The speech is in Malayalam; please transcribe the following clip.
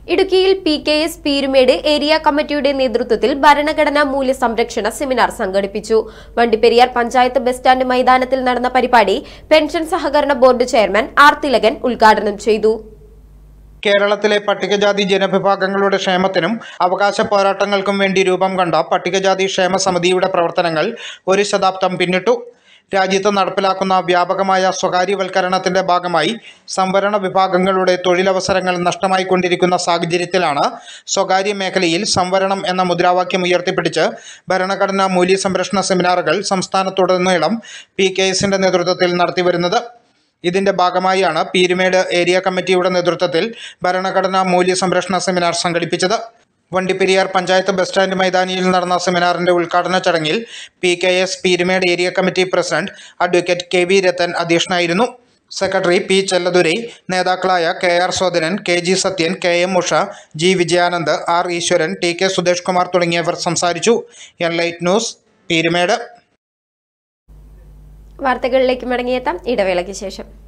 ഇടുക്കിയിൽ P K S Peermade area committee നേതൃത്വത്തിൽ ഭരണഘടനാ മൂല്യ സംരക്ഷണ സെമിനാർ സംഘടിപ്പിച്ചു വണ്ടിപ്പെരിയാർ പഞ്ചായത്ത് ബസ് സ്റ്റാൻഡ് മൈതാനത്തിൽ നടന്ന പരിപാടി പെൻഷൻ സഹകരണ ബോർഡ് ചെയർമാൻ ആർ തിലകൻ ഉദ്ഘാടനം ചെയ്തു കേരളത്തിലെ പട്ടികജാതി ജനവിഭാഗങ്ങളുടെ ക്ഷേമത്തിനും അവകാശ പോരാട്ടങ്ങൾക്കും വേണ്ടി രൂപം കണ്ട പട്ടികജാതി ക്ഷേമ സമിതിയുടെ പ്രവർത്തനങ്ങൾ ഒരു ശതാബ്ദം പിന്നിട്ടു രാജ്യത്ത് നടപ്പിലാക്കുന്ന വ്യാപകമായ സ്വകാര്യവൽക്കരണത്തിന്റെ ഭാഗമായി സംവരണ വിഭാഗങ്ങളുടെ തൊഴിലവസരങ്ങൾ നഷ്ടമായിക്കൊണ്ടിരിക്കുന്ന സാഹചര്യത്തിലാണ് സ്വകാര്യ മേഖലയിൽ സംവരണം എന്ന മുദ്രാവാക്യം ഉയർത്തിപ്പിടിച്ച് ഭരണഘടനാ മൂല്യ സംരക്ഷണ സെമിനാറുകൾ സംസ്ഥാനത്തുടനീളം പി കെ എസിന്റെ നേതൃത്വത്തിൽ നടത്തിവരുന്നത് ഇതിന്റെ ഭാഗമായാണ് പീരുമേട് ഏരിയ കമ്മിറ്റിയുടെ നേതൃത്വത്തിൽ ഭരണഘടനാ മൂല്യ സംരക്ഷണ സെമിനാർ സംഘടിപ്പിച്ചത് വണ്ടിപ്പെരിയാർ പഞ്ചായത്ത് ബസ് സ്റ്റാൻഡ് മൈതാനിയിൽ നടന്ന സെമിനാറിന്റെ ഉദ്ഘാടന ചടങ്ങിൽ P K S Peermade area committee president advocate K V Rathan അധ്യക്ഷനായിരുന്നു സെക്രട്ടറി പി ചെല്ലദുരൈ നേതാക്കളായ K R Sodanan K G Sathyan K M Usha G Vijayanand R Eswaran T K Sudesh Kumar തുടങ്ങിയവർ സംസാരിച്ചു എൻ ലൈറ്റ് ന്യൂസ് പീരുമേട് വാർത്തകളിലേക്ക് മടങ്ങിയെത്താം ഇടവേളയ്ക്ക് ശേഷം